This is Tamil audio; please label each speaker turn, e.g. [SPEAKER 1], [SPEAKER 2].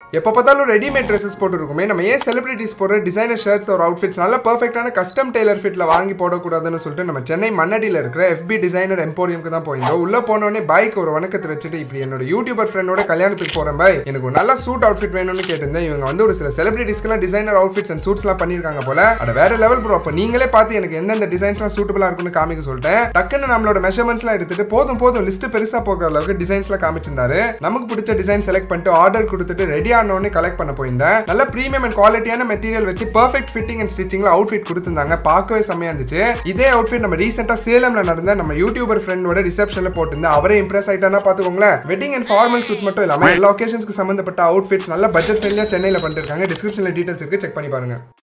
[SPEAKER 1] எப்போ பார்த்தாலும் ரெடிமேட் ட்ரெஸ்ஸஸ் போட்டுருக்குமே நம்ம ஏன் செலிபிரிட்டிஸ் போடுற டிசைனர் ஷர்ட்ஸ் ஒரு அவுட்ஃபிட்ஸ் நல்ல பர்ஃபெக்டான கஸ்டம் டெய்லர் ஃபிட்ல வாங்கி போடக்கூடாதுன்னு சொல்லிட்டு நம்ம சென்னை மண்ணடியில் இருக்கிற FB டிசைனர் எம்போரியம்க்கு தான் போயிருந்தோம் உள்ள போனோடனே பைக் ஒரு வணக்கத்தை வச்சுட்டு இப்படி என்னோட யூடியூபர் ஃப்ரெண்டோட கல்யாணத்துக்கு போறேன் பாய் எனக்கு ஒரு நல்ல சூட் அவுட்ஃபிட் வேணும்னு கேட்டிருந்தேன் இவங்க வந்து ஒரு சில செலிபிரிட்டிஸ்க்குலாம் டிசைனர் அவுட்ஃபிட்ஸ் அண்ட் சூட்ஸ்லாம் பண்ணியிருக்காங்க போல அட வேற லெவல் ப்ரோ அப்போ நீங்களே பார்த்து எனக்கு எந்தெந்த டிசைன்ஸ்லாம் சூட்டபிளா இருக்கும்னு காமிக்க சொல்லிட்டேன் டக்குன்னு நம்மளோட மெஷர்மெண்ட்ஸ்லாம் எடுத்துட்டு போதும் போதும் லிஸ்ட் பெருசா போகிற அளவுக்கு டிசைன்ஸ்லாம் காமிச்சிருந்தாரு நமக்கு பிடிச்ச டிசைன் செலக்ட் பண்ணிட்டு ஆர்டர் கொடுத்துட்டு ரெடி ஆனோடனே கலெக்ட் பண்ண போயிருந்தேன் நல்ல ப்ரீமியம் அண்ட் குவாலிட்டியான மெட்டீரியல் வச்சு பர்ஃபெக்ட் ஃபிட்டிங் அண்ட் ஸ்டிச்சிங்ல அவுட்ஃபிட் கொடுத்துருந்தாங்க பார்க்கவே செம்மையா இருந்துச்சு இதே அவுட்ஃபிட் நம்ம ரீசெண்டா சேலம்ல நடந்த நம்ம யூடியூபர் ஃப்ரெண்டோட ரிசப்ஷன்ல போட்டிருந்தேன் அவரே இம்ப்ரெஸ் ஆயிட்டானா பாத்துக்கோங்களேன் வெட்டிங் அண்ட் ஃபார்மல் சூட்ஸ் மட்டும் இல்லாம எல்லா ஒகேஷன்ஸ்க்கு சம்பந்தப்பட்ட அவுட்ஃபிட்ஸ் நல்ல பட்ஜெட் ஃப்ரெண்ட்லியா சென்னையில பண்ணிருக்காங்க டிஸ்கிரிப்ஷன்ல டீடைல்ஸ் இருக்கு செக் பண்ணி பாருங்க